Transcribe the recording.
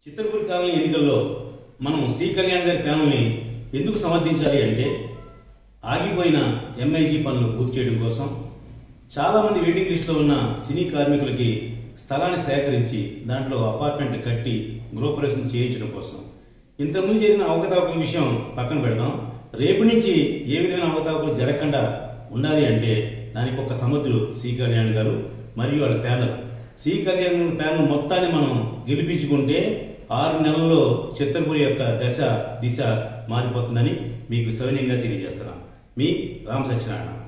చిత్తూరుపూర్ colony ఎన్నికల్లో మనం C Kalyan గారి ప్యానల్ని ఎందుకు సమర్థించాలి అంటే ఆగిపోయిన ఎంఐజీ పనులు పూర్తి చేయడం కోసం చాలా మంది వెయిటింగ్ లిస్టులో ఉన్న సినీ కార్మికులకి స్థలాన్ని సేకరించి దాంట్లో అపార్ట్మెంట్ కట్టి గృహప్రవేశం చేయించడం కోసం ఇంతకుముందు జరిగిన అవకతవకల విషయం పక్కన పెడదాం రేపు నుంచి ఏ విధమైన అవకతవకలు జరగకుండా ఉండాలి అంటే దానికి ఒక సముద్రులు సి కళ్యాణ్ గారు మరియు వాళ్ళ ప్యానల్ సి కళ్యాణ్ ప్యానల్ మొత్తాన్ని మనం గెలిపించుకుంటే ఆరు నెలల్లో చిత్తూరుపురి యొక్క దశ దిశ మారిపోతుందని మీకు సవినయంగా తెలియజేస్తున్నాం మీ రామ సత్యనారాయణ